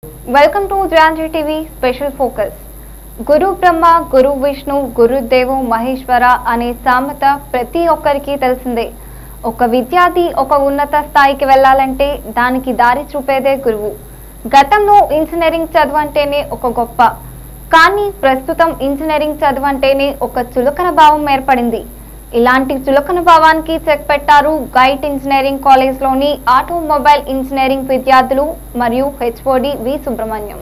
welcome to జాంజీ TV special focus గురు బ్రహ్మ గురు విష్ణు గురుదేవు మహేశ్వర అనే సామెత ప్రతి ఒక్కరికి తెలిసిందే ఒక విద్యార్థి ఒక ఉన్నత స్థాయికి వెళ్ళాలంటే దానికి దారి చూపేదే గురువు గతంలో ఇంజనీరింగ్ చదువు అంటేనే ఒక గొప్ప కానీ ప్రస్తుతం ఇంజనీరింగ్ చదువు అంటేనే ఒక చులకన భావం ఏర్పడింది ఇలాంటి చులకన భావానికి చెక్ పెట్టారు గైట్ ఇంజనీరింగ్ కాలేజ్లోని ఆటోమొబైల్ ఇంజనీరింగ్ విద్యార్థులు మరియు హెచ్ఓడి వి సుబ్రహ్మణ్యం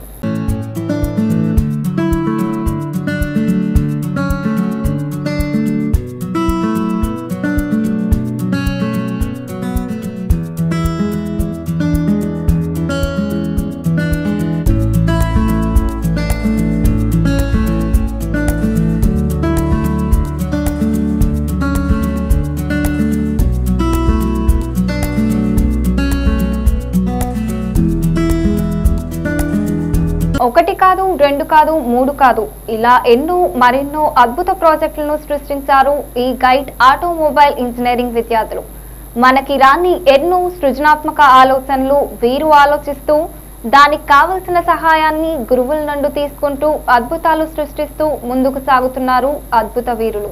ఒకటి కాదు రెండు కాదు మూడు కాదు ఇలా ఎన్నో మరెన్నో అద్భుత ప్రాజెక్టులను సృష్టించారు ఈ గైడ్ ఆటోమొబైల్ ఇంజనీరింగ్ విద్యార్థులు మనకి రాని ఎన్నో సృజనాత్మక ఆలోచనలు వీరు ఆలోచిస్తూ దానికి కావలసిన సహాయాన్ని గురువుల నుండి తీసుకుంటూ అద్భుతాలు సృష్టిస్తూ ముందుకు సాగుతున్నారు అద్భుత వీరులు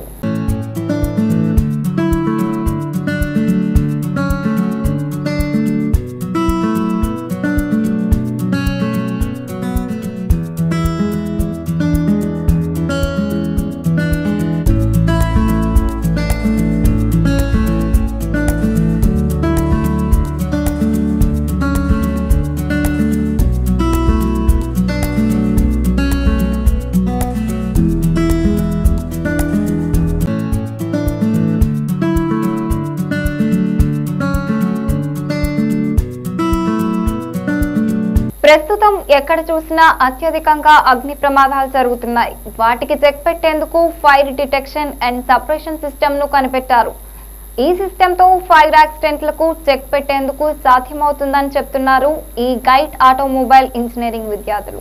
ప్రస్తుతం ఎక్కడ చూసినా అత్యధికంగా అగ్ని ప్రమాదాలు జరుగుతున్నాయి వాటికి చెక్ పెట్టేందుకు fire detection and separation system ను కనిపెట్టారు ఈ సిస్టమ్ తో ఫైర్ యాక్సిడెంట్లకు చెక్ పెట్టేందుకు సాధ్యమవుతుందని చెప్తున్నారు ఈ గైడ్ ఆటోమొబైల్ ఇంజనీరింగ్ విద్యార్థులు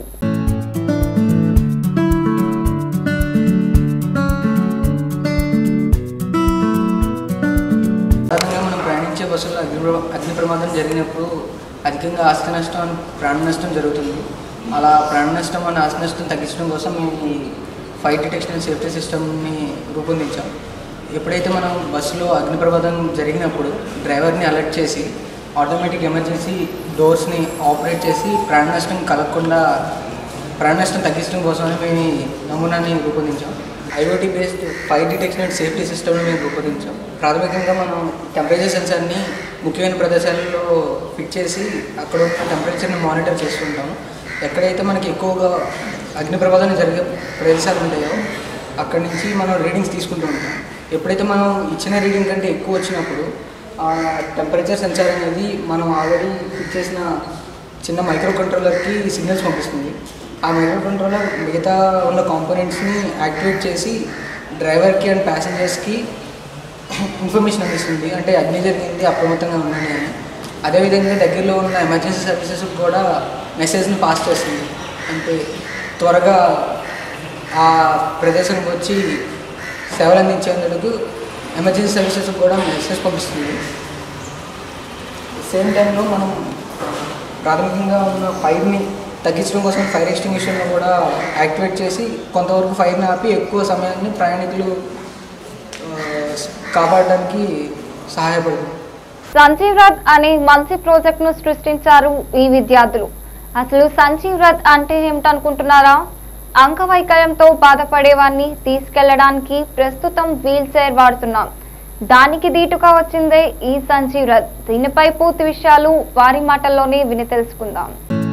సాధారణంగా మనం ప్రయాణించే బస్సులో అగ్ని ప్ర- అగ్ని ప్రమాదం జరిగినప్పుడు అధికంగా ఆస్తి నష్టం అని ప్రాణ నష్టం జరుగుతుంది అలా ప్రాణ నష్టం అని ఆస్తి నష్టం తగ్గించడం కోసం మేము ఈ ఫైర్ డిటెక్షన్ అండ్ సేఫ్టీ సిస్టమ్ని రూపొందించాం ఎప్పుడైతే మనం బస్సులో అగ్ని ప్రమాదం జరిగినప్పుడు డ్రైవర్ని అలర్ట్ చేసి ఆటోమేటిక్ ఎమర్జెన్సీ డోర్స్ని ఆపరేట్ చేసి ప్రాణ నష్టం కలగకుండా ప్రాణ నష్టం తగ్గించడం కోసమే మేము ఈ నమూనాని రూపొందించాం IoT based fire detection and safety సిస్టమ్ని మేము రూపొందించాం ప్రాథమికంగా మనం టెంపరేచర్ సెన్సార్ని ముఖ్యమైన ప్రదేశాలలో ఫిట్ చేసి అక్కడ ఉన్న టెంపరేచర్ని మానిటర్ చేస్తుంటాము ఎక్కడైతే మనకి ఎక్కువగా అగ్ని ప్రమాదం జరిగే ప్రదేశాలు ఉంటాయో అక్కడి నుంచి మనం రీడింగ్స్ తీసుకుంటూ ఉంటాం ఎప్పుడైతే మనం ఇచ్చిన రీడింగ్ కంటే ఎక్కువ వచ్చినప్పుడు ఆ టెంపరేచర్ సెన్సార్ అనేది మనం ఆల్రెడీ ఫిట్ చేసిన చిన్న మైక్రో కంట్రోలర్కి సిగ్నల్స్ పంపిస్తుంది ఆ మైక్రో కంట్రోలర్ మిగతా ఉన్న కాంపోనెంట్స్ని యాక్టివేట్ చేసి డ్రైవర్కి అండ్ ప్యాసింజర్స్కి ఇన్ఫర్మేషన్ అందిస్తుంది అంటే అగ్ని జరిగింది అప్రమత్తంగా ఉండండి అని అదేవిధంగా దగ్గరలో ఉన్న ఎమర్జెన్సీ సర్వీసెస్కి కూడా మెసేజ్ని పాస్ చేస్తుంది అంటే త్వరగా ఆ ప్రదేశానికి వచ్చి సేవలు అందించేందుకు ఎమర్జెన్సీ సర్వీసెస్కి కూడా మెసేజ్ పంపిస్తుంది సేమ్ టైంలో మనం ప్రాథమికంగా ఉన్న ఫైర్ని తగ్గించడం కోసం ఫైర్ ఎక్స్టింగ్విషన్ను కూడా యాక్టివేట్ చేసి కొంతవరకు ఫైర్ని ఆపి ఎక్కువ సమయాన్ని ప్రయాణికులు ఆ, కాపాడడానికి సహాయపడుతుంది సంజీవ్ రథ్ అనే మంచి ప్రాజెక్ట్ ను సృష్టించారు ఈ విద్యార్థులు అసలు సంజీవ్ రథ్ అంటే ఏమిటనుకుంటున్నారా అంగవైకల్యంతో బాధపడేవాన్ని తీసుకెళ్లడానికి ప్రస్తుతం వీల్ చైర్ వాడుతున్నాం దానికి దీటుగా వచ్చిందే ఈ సంజీవ్ రథ్ దీనిపై పూర్తి విషయాలు వారి మాటల్లోనే విని తెలుసుకుందాం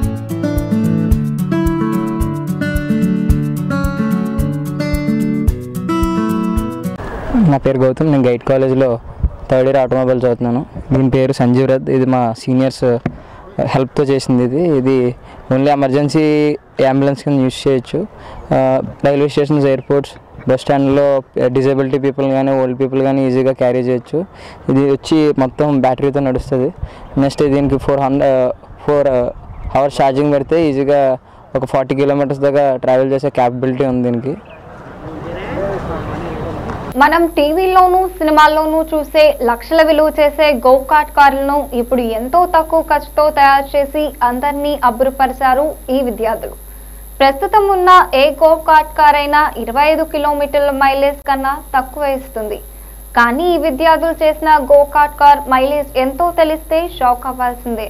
నా పేరు గౌతమ్ నేను గైడ్ కాలేజ్లో థర్డ్ ఇయర్ ఆటోమొబైల్ చదువుతున్నాను దీని పేరు సంజీవ్ రథ్ ఇది మా సీనియర్స్ హెల్ప్తో చేసింది ఇది ఇది ఓన్లీ ఎమర్జెన్సీ అంబులెన్స్ కింద యూస్ చేయొచ్చు ఆ, రైల్వే స్టేషన్స్ ఎయిర్పోర్ట్స్ బస్ స్టాండ్లో డిజేబిలిటీ పీపుల్ కానీ ఓల్డ్ పీపుల్ కానీ ఈజీగా క్యారీ చేయొచ్చు ఇది వచ్చి మొత్తం బ్యాటరీతో నడుస్తుంది నెక్స్ట్ దీనికి four hundred four hours charging పెడితే ఈజీగా ఒక ఫార్టీ కిలోమీటర్స్ దాకా ట్రావెల్ చేసే క్యాపబిలిటీ ఉంది దీనికి మనం టీవీల్లోనూ సినిమాల్లోనూ చూసే లక్షల విలువ చేసే గోకాట్ కార్లను ఇప్పుడు ఎంతో తక్కువ ఖర్చుతో తయారు చేసి అందరినీ అబ్బురపరిచారు ఈ విద్యార్థులు ప్రస్తుతం ఉన్న ఏ గోకాట్ కార్ అయినా ఇరవై ఐదు కిలోమీటర్ల మైలేజ్ కన్నా తక్కువ ఇస్తుంది కానీ ఈ విద్యార్థులు చేసిన గోకాట్ కార్ మైలేజ్ ఎంతో తెలిస్తే షాక్ అవ్వాల్సిందే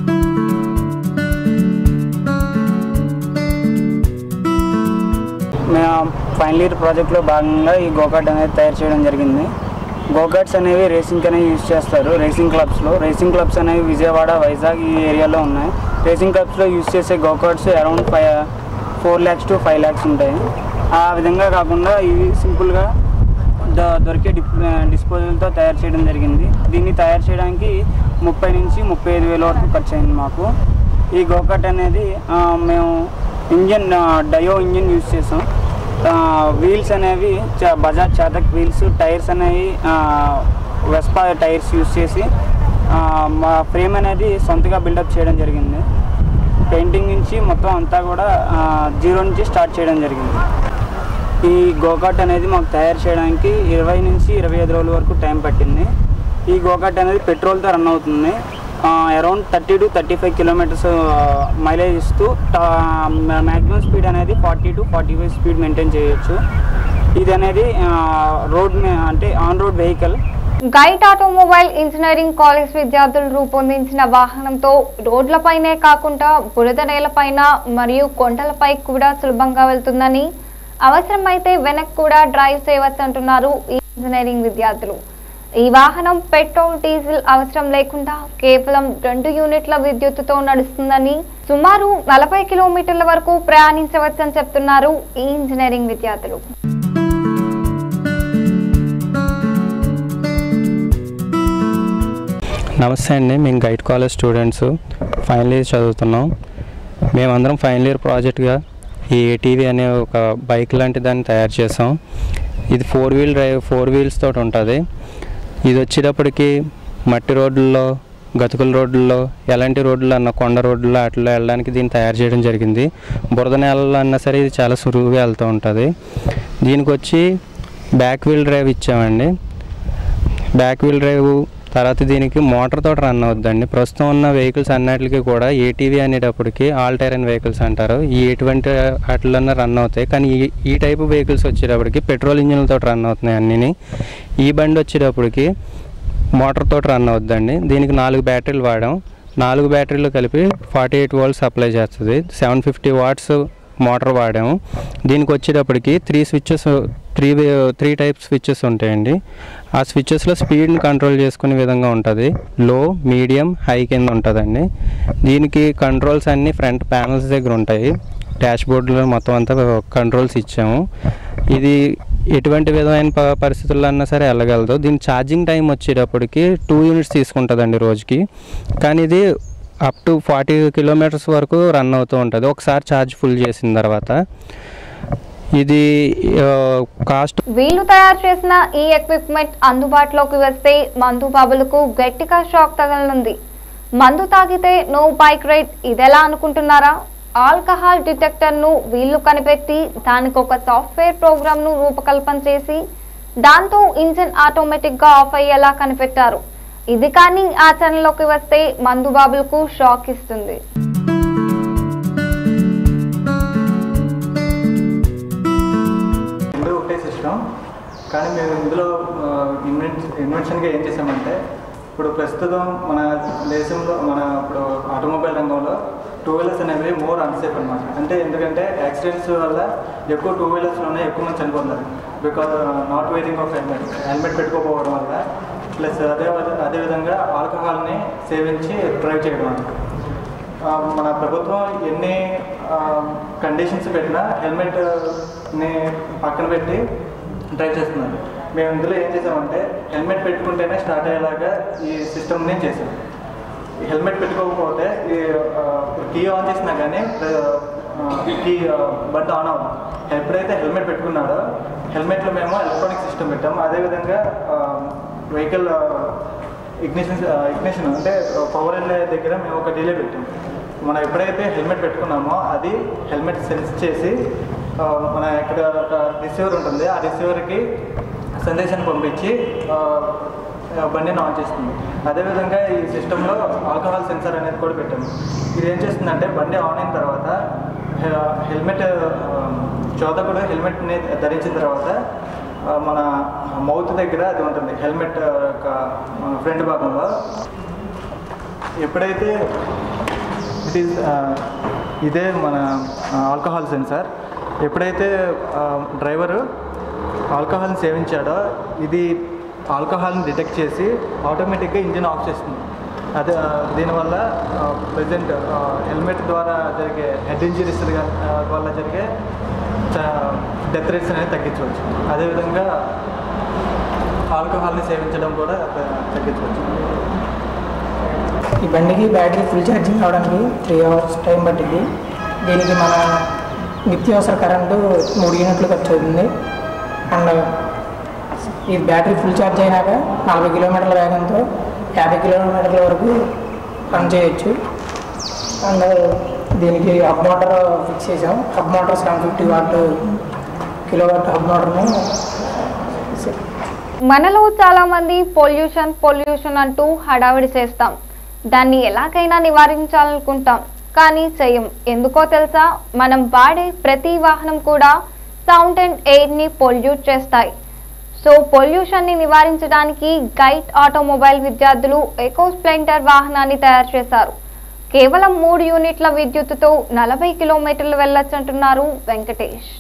మేము ఫైనల్ ఇయర్ ప్రాజెక్ట్లో భాగంగా ఈ గోకాట్ అనేది తయారు చేయడం జరిగింది గోకాట్స్ అనేవి రేసింగ్ అనేవి యూజ్ చేస్తారు రేసింగ్ క్లబ్స్లో రేసింగ్ క్లబ్స్ అనేవి విజయవాడ వైజాగ్ ఈ ఏరియాలో ఉన్నాయి రేసింగ్ క్లబ్స్లో యూజ్ చేసే go karts around five four lakhs to five lakhs ఉంటాయి ఆ విధంగా కాకుండా ఇవి సింపుల్గా ద- దొరికే డిప్ డిస్పోజల్తో తయారు చేయడం జరిగింది దీన్ని తయారు చేయడానికి ముప్పై నుంచి ముప్పై ఐదు వేల వరకు ఖర్చు అయింది మాకు ఈ గోకాట్ అనేది ఆ, మేము ఇంజన్ ఆ, డయో ఇంజన్ యూజ్ చేసాం ఆ, వీల్స్ అనేవి చ- బజాజ్ చాతక్ వీల్స్ టైర్స్ అనేవి ఆ, వెస్పా టైర్స్ యూజ్ చేసి ఆ, మా ఫ్రేమ్ అనేది సొంతగా బిల్డప్ చేయడం జరిగింది పెయింటింగ్ నుంచి మొత్తం అంతా కూడా ఆ, జీరో నుంచి స్టార్ట్ చేయడం జరిగింది ఈ గోకాట్ అనేది మాకు తయారు చేయడానికి ఇరవై నుంచి ఇరవై ఐదు రోజుల వరకు టైం పట్టింది ఈ గోకాట్ అనేది పెట్రోల్తో రన్ అవుతుంది around thirty to thirty five kilometres mileage ఇస్తూ మ్యాక్సిమం స్పీడ్ అనేది forty to forty five speed maintain చేయొచ్చు ఇది అనేది రోడ్ అంటే on road vehicle GIET automobile engineering college విద్యార్థులు రూపొందించిన వాహనంతో రోడ్లపైనే కాకుండా బురద నేలపైన మరియు కొండలపై కూడా సులభంగా వెళ్తుందని అవసరమైతే వెనక్కి కూడా డ్రైవ్ చేయవచ్చంటున్నారు ఈ ఇంజనీరింగ్ విద్యార్థులు ఈ వాహనం పెట్రోల్ డీజిల్ అవసరం లేకుండా కేవలం రెండు యూనిట్ల విద్యుత్తుతో నడుస్తుందని సుమారు నలభై కిలోమీటర్ల వరకు ప్రయాణించవచ్చని చెప్తున్నారు ఈ ఇంజనీరింగ్ విద్యార్థులు నమస్తే అండి మేము GIET college students final year చదువుతున్నాం మేమందరం ఫైనల్ ఇయర్ ప్రాజెక్ట్గా ఈ ఏటీవీ అనే ఒక బైక్ లాంటి దాన్ని తయారు చేసాం ఇది four wheel drive four wheels తోటి ఉంటుంది ఇది వచ్చేటప్పటికి మట్టి రోడ్లలో గతుకుల రోడ్లలో ఎలాంటి రోడ్లు అన్న కొండ రోడ్లలో అట్లా వెళ్ళడానికి దీన్ని తయారు చేయడం జరిగింది బురద నేలలో అన్నా సరే ఇది చాలా సులువుగా వెళ్తూ ఉంటుంది దీనికి వచ్చి బ్యాక్ వీల్ డ్రైవ్ ఇచ్చామండి బ్యాక్ వీల్ డ్రైవ్ తర్వాత దీనికి మోటార్ తోటి రన్ అవుద్దండి ప్రస్తుతం ఉన్న వెహికల్స్ అన్నిటికీ కూడా ఏటీవీ అనేటప్పటికి ఆల్ టైరన్ వెహికల్స్ అంటారు ఈ ఎటువంటి వాటిలోనే రన్ అవుతాయి కానీ ఈ ఈ టైపు వెహికల్స్ వచ్చేటప్పటికి పెట్రోల్ ఇంజిన్లతో రన్ అవుతున్నాయి అన్నీ ఈ బండి వచ్చేటప్పటికి మోటార్ తోటి రన్ అవుద్దండి దీనికి నాలుగు బ్యాటరీలు వాడాం నాలుగు బ్యాటరీలు కలిపి ఫార్టీ ఎయిట్ వోల్ట్స్ సప్లై చేస్తుంది సెవెన్ ఫిఫ్టీ వాట్స్ మోటార్ వాడాము దీనికి వచ్చేటప్పటికి three switches three three type switches ఉంటాయండి ఆ స్విచ్చెస్లో స్పీడ్ని కంట్రోల్ చేసుకునే విధంగా ఉంటుంది లో మీడియం హై కింద ఉంటుందండి దీనికి కంట్రోల్స్ అన్నీ ఫ్రంట్ ప్యానల్స్ దగ్గర ఉంటాయి డాష్ బోర్డులో మొత్తం అంతా కంట్రోల్స్ ఇచ్చాము ఇది ఎటువంటి విధమైన ప- పరిస్థితుల్లో అన్నా సరే వెళ్ళగలదు దీని ఛార్జింగ్ టైం వచ్చేటప్పటికి టూ యూనిట్స్ తీసుకుంటుందండి రోజుకి కానీ ఇది అప్ టు ఫార్టీ కిలోమీటర్స్ వరకు రన్ అవుతూ ఉంటుంది ఒకసారి ఛార్జ్ ఫుల్ చేసిన తర్వాత ఇది కాస్ట్ వీళ్ళు తయారు చేసిన ఈ ఎక్విప్మెంట్ అందుబాటులోకి వస్తే మందు బాబులకు గట్టిగా షాక్ తగలనుంది మందు తాగితే నో బైక్ రైడ్ ఇదెలా అనుకుంటున్నారా ఆల్కహాల్ డిటెక్టర్ను వీళ్ళు కనిపెట్టి దానికి ఒక సాఫ్ట్వేర్ ప్రోగ్రామ్ను రూపకల్పన చేసి దాంతో ఇంజిన్ ఆటోమేటిక్గా ఆఫ్ అయ్యేలా కనిపెట్టారు ఇది కానీ ఆచరణలోకి వస్తే మందు బాబులకు షాక్ ఇస్తుంది రెండు ఒకటే సిస్టమ్ కానీ మేము ఇందులో ఇన్వెన్ ఇన్వెన్షన్గా ఏం చేసామంటే ఇప్పుడు ప్రస్తుతం మన దేశంలో మన ఇప్పుడు ఆటోమొబైల్ రంగంలో టూ వీలర్స్ అనేవి మోర్ అన్సేఫ్ అనమాట అంటే ఎందుకంటే యాక్సిడెంట్స్ వల్ల ఎక్కువ టూ వీలర్స్లోనే ఎక్కువ మంది చనిపోతున్నారు because not wearing of helmet helmet పెట్టుకోకపోవడం వల్ల ప్లస్ అదే అదేవిధంగా ఆల్కహాల్ని సేవించి డ్రైవ్ చేయడం అన్నమాట ఆ, మన ప్రభుత్వం ఎన్ని కండిషన్స్ పెట్టినా హెల్మెట్ని పక్కన పెట్టి డ్రైవ్ చేస్తున్నారు మేము ఇందులో ఏం చేసామంటే హెల్మెట్ పెట్టుకుంటేనే స్టార్ట్ అయ్యేలాగా ఈ సిస్టమ్ని చేసాం ఈ హెల్మెట్ పెట్టుకోకపోతే ఈ కీ ఆన్ చేసినా కానీ కీ బండి ఆన్ అవ్వదు ఎప్పుడైతే హెల్మెట్ పెట్టుకున్నాడో హెల్మెట్లో మేము ఎలక్ట్రానిక్ సిస్టమ్ పెట్టాము అదేవిధంగా వెహికల్ ఇగ్నిషన్ ఇగ్నిషన్ అంటే పవర్ వెళ్ళే దగ్గర మేము ఒక డిలే పెట్టాం మనం ఎప్పుడైతే హెల్మెట్ పెట్టుకున్నామో అది హెల్మెట్ సెన్స్ చేసి ఆ, మన ఇక్కడ ఒక రిసీవర్ ఉంటుంది ఆ రిసీవర్కి సందేశాన్ని పంపించి ఆ, ఆ, బండిని ఆన్ చేస్తుంది అదేవిధంగా ఈ సిస్టంలో ఆల్కహాల్ సెన్సార్ అనేది కూడా పెట్టాము ఇది ఏం చేస్తుందంటే బండి ఆన్ అయిన తర్వాత హె- హెల్మెట్ ఆ, చోదకుడు హెల్మెట్ని ధరించిన తర్వాత ఆ, మన మౌత్ దగ్గర అది ఉంటుంది హెల్మెట్ యొక్క ఫ్రంట్ భాగంలో ఎప్పుడైతే ఇట్ ఈస్ ఇదే మన ఆల్కహాల్ సెన్సార్ ఎప్పుడైతే డ్రైవరు ఆల్కహాల్ని సేవించాడో ఇది ఆల్కహాల్ని డిటెక్ట్ చేసి ఆటోమేటిక్గా ఇంజిన్ ఆఫ్ చేస్తుంది అదే ఆ, దీనివల్ల ప్రజెంట్ హెల్మెట్ ద్వారా జరిగే హెడ్ ఇంజరీస్ వల్ల జరిగే డెత్ రేట్స్ అనేది తగ్గించవచ్చు అదేవిధంగా ఆల్కహాల్ని సేవించడం కూడా త- తగ్గించవచ్చు ఈ బండికి బ్యాటరీ ఫుల్ ఛార్జింగ్ అవడానికి త్రీ అవర్స్ టైం పట్టింది దీనికి మన నిత్యావసర కరెంటు మూడు యూనిట్లు ఖర్చు అవుతుంది అండ్ ఈ బ్యాటరీ ఫుల్ ఛార్జ్ అయినాక నలభై కిలోమీటర్ల వేగంతో యాభై కిలోమీటర్ల వరకు రన్ చేయొచ్చు అండ్ దీనికి హబ్ మోటార్ ఫిక్స్ చేసాం hub motor seven fifty watt kilo watt hub మోటార్ని మనలో చాలా మంది పొల్యూషన్ పొల్యూషన్ అంటూ హడావిడి చేస్తాం దాన్ని ఎలాగైనా నివారించాలనుకుంటాం కానీ చెయ్యం ఎందుకో తెలుసా మనం వాడే ప్రతి వాహనం కూడా సౌండ్ అండ్ ఎయిర్ని పొల్యూట్ చేస్తాయి సో పొల్యూషన్ని నివారించడానికి గైడ్ ఆటోమొబైల్ విద్యార్థులు ఎకో స్ప్లెండర్ వాహనాన్ని తయారు చేశారు కేవలం మూడు యూనిట్ల విద్యుత్తుతో నలభై కిలోమీటర్లు వెళ్ళొచ్చంటున్నారు వెంకటేష్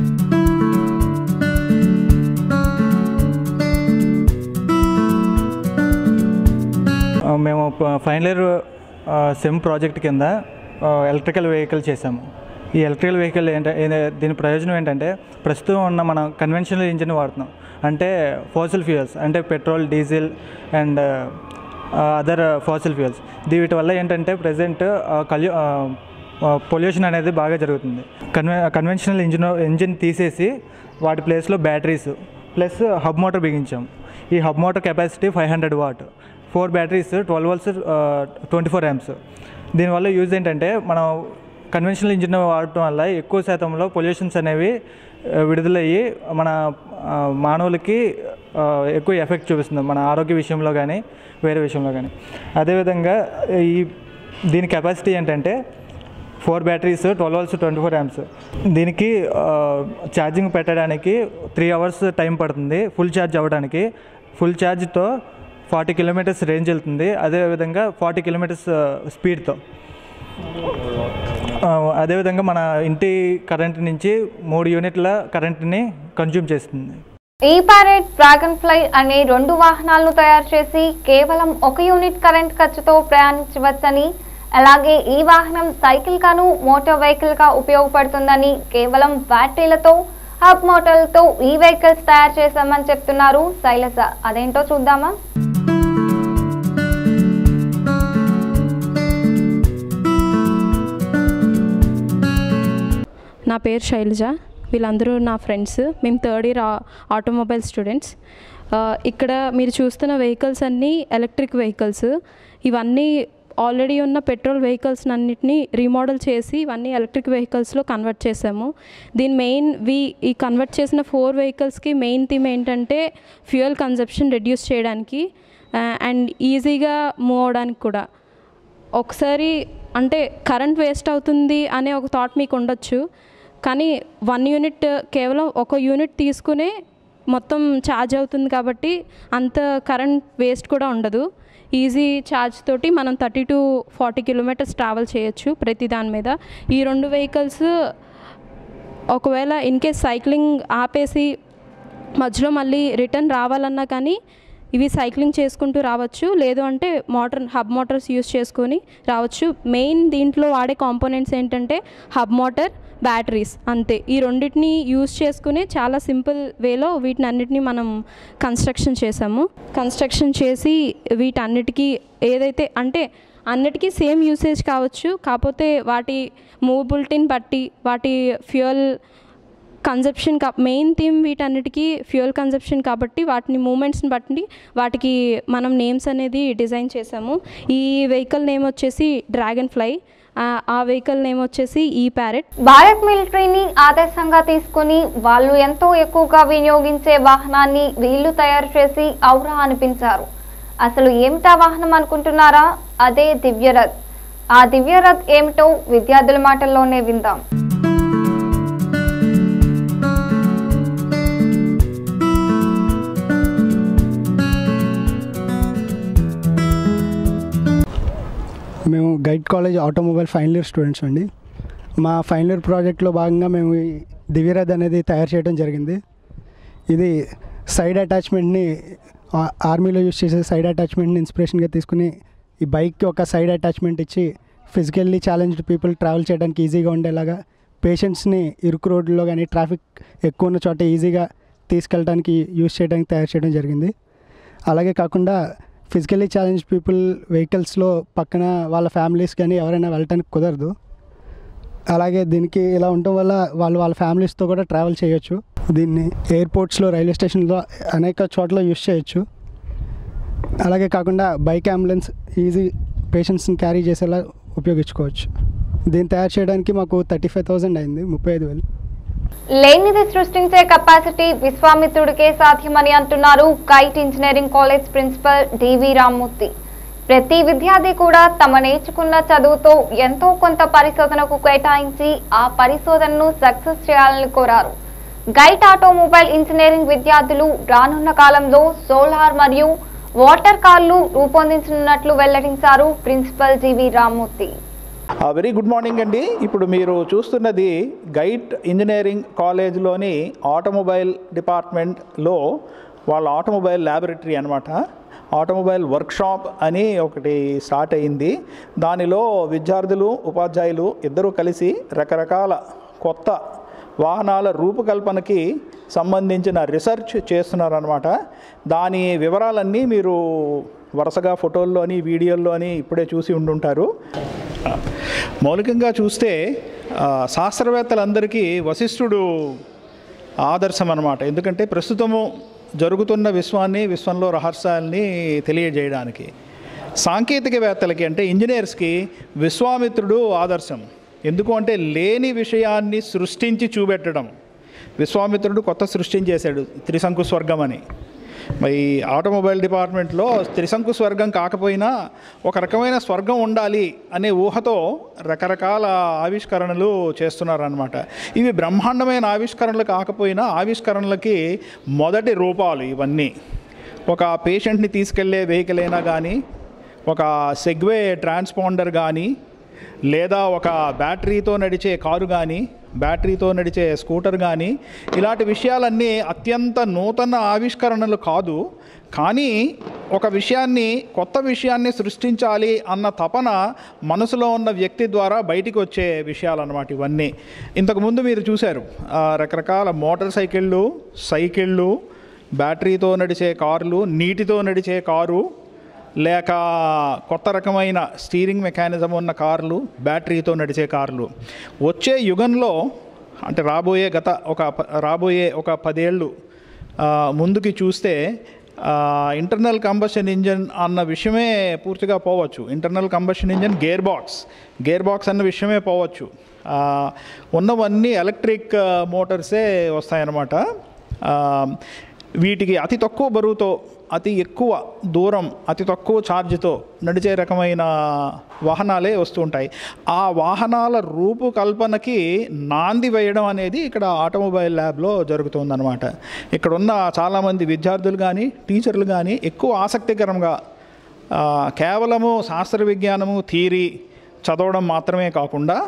ఆ, మేము ప- ఫైనల్ ఇయర్ ఆ, సెమ్ ప్రాజెక్ట్ కింద ఆ, ఎలక్ట్రికల్ వెహికల్ చేసాము ఈ ఎలక్ట్రికల్ వెహికల్ ఏంట ఏ- దీని ప్రయోజనం ఏంటంటే ప్రస్తుతం ఉన్న మనం కన్వెన్షనల్ ఇంజిన్ వాడుతున్నాం అంటే ఫాసిల్ ఫ్యూయల్స్ అంటే petrol diesel and other fossil fuels వీటి వల్ల ఏంటంటే ప్రజెంట్ కల్యూ పొల్యూషన్ అనేది బాగా జరుగుతుంది కన్వె కన్వెన్షనల్ ఇంజిన్ ఇంజిన్ తీసేసి వాటి ప్లేస్లో బ్యాటరీస్ ప్లస్ హబ్ మోటార్ బిగించాం ఈ hub motor capacity five hundred watt four batteries twelve volts twenty four amps దీనివల్ల యూజ్ ఏంటంటే మనం కన్వెన్షనల్ ఇంజిన్ వాడటం వల్ల ఎక్కువ శాతంలో పొల్యూషన్స్ అనేవి ఆ, విడుదలయ్యి మన ఆ, మానవులకి ఆ, ఎక్కువ ఎఫెక్ట్ చూపిస్తుంది మన ఆరోగ్య విషయంలో కానీ వేరే విషయంలో కానీ అదేవిధంగా ఈ దీని కెపాసిటీ ఏంటంటే four batteries twelve hours twenty four amps దీనికి ఛార్జింగ్ పెట్టడానికి త్రీ అవర్స్ టైం పడుతుంది ఫుల్ ఛార్జ్ అవ్వడానికి ఫుల్ ఛార్జ్తో ఫార్టీ కిలోమీటర్స్ రేంజ్ వెళ్తుంది అదేవిధంగా ఫార్టీ కిలోమీటర్స్ స్పీడ్తో అదేవిధంగా మన ఇంటి కరెంట్ నుంచి మూడు యూనిట్ల కరెంట్ని కన్జ్యూమ్ చేస్తుంది ఈ పారెట్ డ్రాగన్ ఫ్లై అనే రెండు వాహనాలను తయారు చేసి కేవలం ఒక యూనిట్ కరెంట్ ఖర్చుతో ప్రయాణించవచ్చని అలాగే ఈ వాహనం సైకిల్ గాను మోటార్ వెహికల్ గా ఉపయోగపడుతుందని కేవలం బ్యాటరీలతో హబ్ మోటార్లతో ఈ వెహికల్స్ తయారు చేశామని చెప్తున్నారు శైలజ అదేంటో చూద్దామా నా పేరు శైలజ వీళ్ళందరూ నా ఫ్రెండ్స్ మేము థర్డ్ ఇయర్ ఆటోమొబైల్ స్టూడెంట్స్ ఆ, ఇక్కడ మీరు చూస్తున్న వెహికల్స్ అన్నీ ఎలక్ట్రిక్ వెహికల్స్ ఇవన్నీ ఆల్రెడీ ఉన్న పెట్రోల్ వెహికల్స్ అన్నిటిని రీమోడల్ చేసి ఇవన్నీ ఎలక్ట్రిక్ వెహికల్స్లో కన్వర్ట్ చేసాము దీని మెయిన్ వి ఈ కన్వర్ట్ చేసిన ఫోర్ వెహికల్స్కి మెయిన్ థీమ్ ఏంటంటే ఫ్యూయల్ కన్జప్షన్ రెడ్యూస్ చేయడానికి అండ్ ఈజీగా మూవ్ అవడానికి కూడా ఒకసారి అంటే కరెంట్ వేస్ట్ అవుతుంది అనే ఒక థాట్ మీకు ఉండొచ్చు కానీ వన్ యూనిట్ కేవలం ఒక యూనిట్ తీసుకునే మొత్తం ఛార్జ్ అవుతుంది కాబట్టి అంత కరెంట్ వేస్ట్ కూడా ఉండదు ఈజీ ఛార్జ్ తోటి మనం thirty to forty kilometres travel చేయొచ్చు ప్రతి దాని మీద ఈ రెండు వెహికల్స్ ఒకవేళ ఇన్ కేస్ సైక్లింగ్ ఆపేసి మధ్యలో మళ్ళీ రిటర్న్ రావాలన్నా కానీ ఇవి సైక్లింగ్ చేసుకుంటూ రావచ్చు లేదు అంటే మోటార్ హబ్ మోటార్స్ యూస్ చేసుకొని రావచ్చు మెయిన్ దీంట్లో వాడే కాంపోనెంట్స్ ఏంటంటే హబ్ మోటార్ బ్యాటరీస్ అంతే ఈ రెండింటిని యూస్ చేసుకుని చాలా సింపుల్ వేలో వీటిని అన్నిటిని మనం కన్స్ట్రక్షన్ చేసాము కన్స్ట్రక్షన్ చేసి వీటన్నిటికీ ఏదైతే అంటే అన్నిటికీ సేమ్ యూసేజ్ కావచ్చు కాకపోతే వాటి మూవబిలిటీని బట్టి వాటి ఫ్యూయల్ కన్జప్షన్ కా మెయిన్ థీమ్ వీటన్నిటికీ ఫ్యూయల్ కన్జప్షన్ కాబట్టి వాటిని మూమెంట్స్ని బట్టి వాటికి మనం నేమ్స్ అనేది డిజైన్ చేసాము ఈ వెహికల్ నేమ్ వచ్చేసి డ్రాగన్ ఫ్లై ఆ- ఆ వెహికల్ నేమ్ వచ్చేసి ఈ ప్యారెట్ భారత్ మిలిటరీని ఆదర్శంగా తీసుకుని వాళ్ళు ఎంతో ఎక్కువగా వినియోగించే వాహనాన్ని వీళ్ళు తయారు చేసి ఔరా అనిపించారు అసలు ఏమిటా వాహనం అనుకుంటున్నారా అదే దివ్యరథ్ ఆ దివ్యరథ్ ఏమిటో విద్యార్థుల మాటల్లోనే విందాం మేము GIET college automobile final year students అండి మా ఫైనల్ ఇయర్ ప్రాజెక్ట్లో భాగంగా మేము ఈ దివ్యరథ్ అనేది తయారు చేయడం జరిగింది ఇది సైడ్ అటాచ్మెంట్ని ఆ- ఆర్మీలో యూస్ చేసే సైడ్ అటాచ్మెంట్ని ఇన్స్పిరేషన్గా తీసుకుని ఈ బైక్కి ఒక సైడ్ అటాచ్మెంట్ ఇచ్చి ఫిజికల్లీ ఛాలెంజ్డ్ పీపుల్ ట్రావెల్ చేయడానికి ఈజీగా ఉండేలాగా పేషెంట్స్ని ఇరుకు రోడ్లలో కానీ ట్రాఫిక్ ఎక్కువ ఉన్న చోట ఈజీగా తీసుకెళ్ళడానికి యూస్ చేయడానికి తయారు చేయడం జరిగింది అలాగే కాకుండా ఫిజికల్లీ ఛాలెంజ్ పీపుల్ వెహికల్స్లో పక్కన వాళ్ళ ఫ్యామిలీస్ కానీ ఎవరైనా వెళ్ళటానికి కుదరదు అలాగే దీనికి ఇలా ఉండటం వల్ల వాళ్ళు వాళ్ళ ఫ్యామిలీస్తో కూడా ట్రావెల్ చేయొచ్చు దీన్ని ఎయిర్పోర్ట్స్లో రైల్వే స్టేషన్లో అనేక చోట్ల యూస్ చేయొచ్చు అలాగే కాకుండా బైక్ అంబులెన్స్ ఈజీ పేషెంట్స్ని క్యారీ చేసేలా ఉపయోగించుకోవచ్చు దీన్ని తయారు చేయడానికి మాకు థర్టీ ఫైవ్ థౌజండ్ అయింది ముప్పై ఐదు వేలు లేనిది సృష్టించే కెపాసిటీ విశ్వామిత్రుడికే సాధ్యమని అంటున్నారు GIET engineering college principal DV Rammurthy ప్రతి విద్యార్థి కూడా తమ నేర్చుకున్న చదువుతో ఎంతో కొంత పరిశోధనకు కేటాయించి ఆ పరిశోధనను సక్సెస్ చేయాలని కోరారు గైట్ ఆటోమొబైల్ ఇంజనీరింగ్ విద్యార్థులు రానున్న కాలంలో సోలార్ మరియు వాటర్ కార్లు రూపొందించనున్నట్లు వెల్లడించారు principal GV Rammurthy very good morning అండి ఇప్పుడు మీరు చూస్తున్నది గైట్ ఇంజనీరింగ్ కాలేజ్లోని ఆటోమొబైల్ డిపార్ట్మెంట్లో వాళ్ళ ఆటోమొబైల్ ల్యాబొరేటరీ అనమాట ఆటోమొబైల్ వర్క్షాప్ అని ఒకటి స్టార్ట్ అయింది దానిలో విద్యార్థులు ఉపాధ్యాయులు ఇద్దరూ కలిసి రకరకాల కొత్త వాహనాల రూపకల్పనకి సంబంధించిన రీసెర్చ్ చేస్తున్నారనమాట దాని వివరాలన్నీ మీరు వరుసగా ఫోటోల్లోని వీడియోల్లోని ఇప్పుడే చూసి ఉండుంటారు మౌలికంగా చూస్తే ఆ, శాస్త్రవేత్తలందరికీ వశిష్ఠుడు ఆదర్శం అన్నమాట ఎందుకంటే ప్రస్తుతము జరుగుతున్న విశ్వాన్ని విశ్వంలో రహస్యాల్ని తెలియజేయడానికి సాంకేతికవేత్తలకి అంటే ఇంజనీర్స్కి విశ్వామిత్రుడు ఆదర్శం ఎందుకు అంటే లేని విషయాన్ని సృష్టించి చూపెట్టడం విశ్వామిత్రుడు కొత్త సృష్టించేశాడు త్రిశంకు స్వర్గం అని మరి ఆటోమొబైల్ డిపార్ట్మెంట్లో త్రిశంకు స్వర్గం కాకపోయినా ఒక రకమైన స్వర్గం ఉండాలి అనే ఊహతో రకరకాల ఆవిష్కరణలు చేస్తున్నారనమాట ఇవి బ్రహ్మాండమైన ఆవిష్కరణలు కాకపోయినా ఆవిష్కరణలకి మొదటి రూపాలు ఇవన్నీ ఒక పేషెంట్ని తీసుకెళ్లే వెహికల్ అయినా కానీ ఒక సెగ్వే ట్రాన్స్పాండర్ కానీ లేదా ఒక బ్యాటరీతో నడిచే కారు కానీ బ్యాటరీతో నడిచే స్కూటర్ కానీ ఇలాంటి విషయాలన్నీ అత్యంత నూతన ఆవిష్కరణలు కాదు కానీ ఒక విషయాన్ని కొత్త విషయాన్ని సృష్టించాలి అన్న తపన మనసులో ఉన్న వ్యక్తి ద్వారా బయటికి వచ్చే విషయాలన్నమాట ఇవన్నీ ఇంతకుముందు మీరు చూశారు ఆ, రకరకాల మోటార్ సైకిళ్ళు సైకిళ్ళు బ్యాటరీతో నడిచే కార్లు నీటితో నడిచే కారు లేక కొత్త రకమైన స్టీరింగ్ మెకానిజం ఉన్న కార్లు బ్యాటరీతో నడిచే కార్లు వచ్చే యుగంలో అంటే రాబోయే గత ఒక ప- రాబోయే ఒక పదేళ్ళు ఆ, ముందుకి చూస్తే ఇంటర్నల్ కంబషన్ ఇంజన్ అన్న విషయమే పూర్తిగా పోవచ్చు internal combustion engine gear box gear box అన్న విషయమే పోవచ్చు ఆ, ఉన్నవన్నీ ఎలక్ట్రిక్ మోటార్సే వస్తాయన్నమాట ఆ, వీటికి అతి తక్కువ బరువుతో అతి ఎక్కువ దూరం అతి తక్కువ ఛార్జ్తో నడిచే రకమైన వాహనాలే వస్తూ ఉంటాయి ఆ వాహనాల రూపకల్పనకి నాంది వేయడం అనేది ఇక్కడ ఆటోమొబైల్ ల్యాబ్లో జరుగుతుందన్నమాట ఇక్కడ ఉన్న చాలామంది విద్యార్థులు కానీ టీచర్లు కానీ ఎక్కువ ఆసక్తికరంగా ఆ, కేవలము శాస్త్ర విజ్ఞానము థీరీ చదవడం మాత్రమే కాకుండా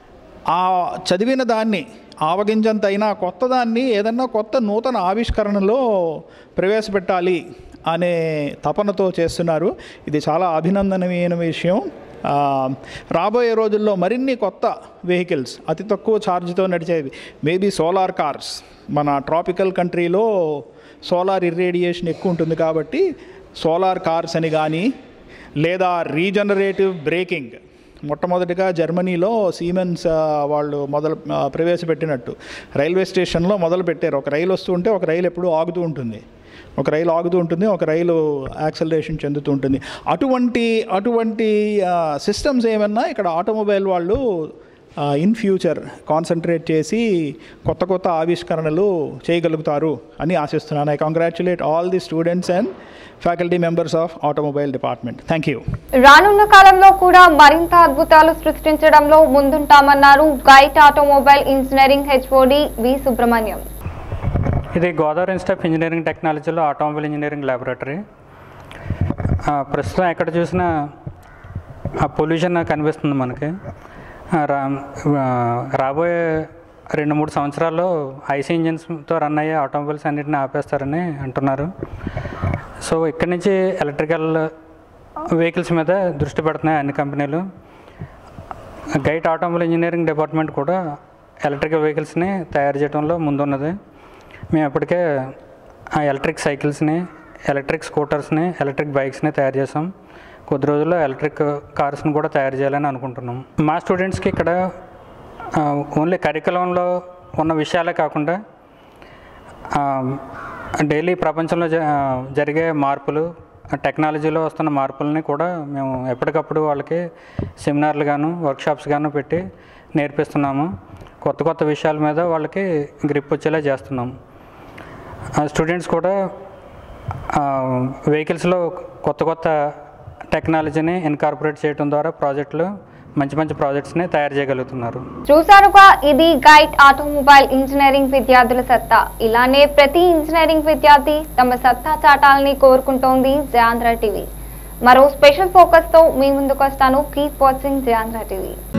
ఆ చదివిన దాన్ని ఆవగింజంతైనా కొత్త దాన్ని ఏదన్నా కొత్త నూతన ఆవిష్కరణలో ప్రవేశపెట్టాలి అనే తపనతో చేస్తున్నారు ఇది చాలా అభినందనీయమైన విషయం ఆ, రాబోయే రోజుల్లో మరిన్ని కొత్త వెహికల్స్ అతి తక్కువ ఛార్జ్తో నడిచేవి మేబీ సోలార్ కార్స్ మన ట్రాపికల్ కంట్రీలో సోలార్ ఇర్రేడియేషన్ ఎక్కువ ఉంటుంది కాబట్టి సోలార్ కార్స్ అని కానీ లేదా రీజనరేటివ్ బ్రేకింగ్ మొట్టమొదటిగా జర్మనీలో సీమెన్స్ ఆ, వాళ్ళు మొదలు ఆ, ప్రవేశపెట్టినట్టు రైల్వే స్టేషన్లో మొదలు పెట్టారు ఒక రైలు వస్తూ ఉంటే ఒక రైలు ఎప్పుడూ ఆగుతూ ఉంటుంది ఒక రైలు ఆగుతూ ఉంటుంది ఒక రైలు యాక్సలరేషన్ చెందుతూ ఉంటుంది అటువంటి అటువంటి సిస్టమ్స్ ఏమన్నా ఇక్కడ ఆటోమొబైల్ వాళ్ళు ఇన్ ఫ్యూచర్ కాన్సన్ట్రేట్ చేసి కొత్త కొత్త ఆవిష్కరణలు చేయగలుగుతారు అని ఆశిస్తున్నాను I congratulate all the students and faculty members of automobile department thank you రానున్న కాలంలో కూడా మరింత అద్భుతాలు సృష్టించడంలో ముందుంటామన్నారు GIET automobile engineering HOD V Subrahmanyam ఇది గోదావరి ఇన్స్టిట్యూట్ ఆఫ్ ఇంజనీరింగ్ టెక్నాలజీలో ఆటోమొబైల్ ఇంజనీరింగ్ ల్యాబొరేటరీ ఆ, ప్రస్తుతం ఎక్కడ చూసినా ఆ పొల్యూషన్ కనిపిస్తుంది మనకి ఆ, రా ఆ, రాబోయే రెండు మూడు సంవత్సరాల్లో ఐసీ ఇంజిన్స్తో రన్ అయ్యే ఆటోమొబైల్స్ అన్నింటిని ఆపేస్తారని అంటున్నారు సో ఇక్కడి నుంచి ఎలక్ట్రికల్ వెహికల్స్ మీద దృష్టి పెడుతున్నాయి అన్ని కంపెనీలు గైట్ ఆటోమొబైల్ ఇంజనీరింగ్ డిపార్ట్మెంట్ కూడా ఎలక్ట్రికల్ వెహికల్స్ని తయారు చేయడంలో ముందున్నది మేము ఇప్పటికే ఆ ఎలక్ట్రిక్ సైకిల్స్ని ఎలక్ట్రిక్ స్కూటర్స్ని ఎలక్ట్రిక్ బైక్స్ని తయారు చేసాం కొద్ది రోజుల్లో ఎలక్ట్రిక్ కార్స్ని కూడా తయారు చేయాలని అనుకుంటున్నాం మా స్టూడెంట్స్కి ఇక్కడ ఓన్లీ కరికులంలో ఉన్న విషయాలే కాకుండా డైలీ ప్రపంచంలో జ- ఆ, జరిగే మార్పులు టెక్నాలజీలో వస్తున్న మార్పులని కూడా మేము ఎప్పటికప్పుడు వాళ్ళకి సెమినార్లు గాను వర్క్షాప్స్ గాను పెట్టి నేర్పిస్తున్నాము కొత్త కొత్త విషయాల మీద వాళ్ళకి గ్రిప్ వచ్చేలా చేస్తున్నాము స్టూడెంట్స్ కూడా వెహికల్స్లో కొత్త కొత్త టెక్నాలజీని ఇన్కార్పొరేట్ చేయడం ద్వారా ప్రాజెక్టులు మంచి మంచి ప్రాజెక్ట్స్ని తయారు చేయగలుగుతున్నారు చూసారుగా ఇది గైడ్ ఆటోమొబైల్ ఇంజనీరింగ్ విద్యార్థుల సత్తా ఇలానే ప్రతి ఇంజనీరింగ్ విద్యార్థి తమ సత్తా చాటాలని కోరుకుంటోంది జయాంధ్ర టీవీ మరో స్పెషల్ ఫోకస్ తో మీ ముందుకు వస్తాను కీప్ వాచింగ్ జయాంధ్ర టీవీ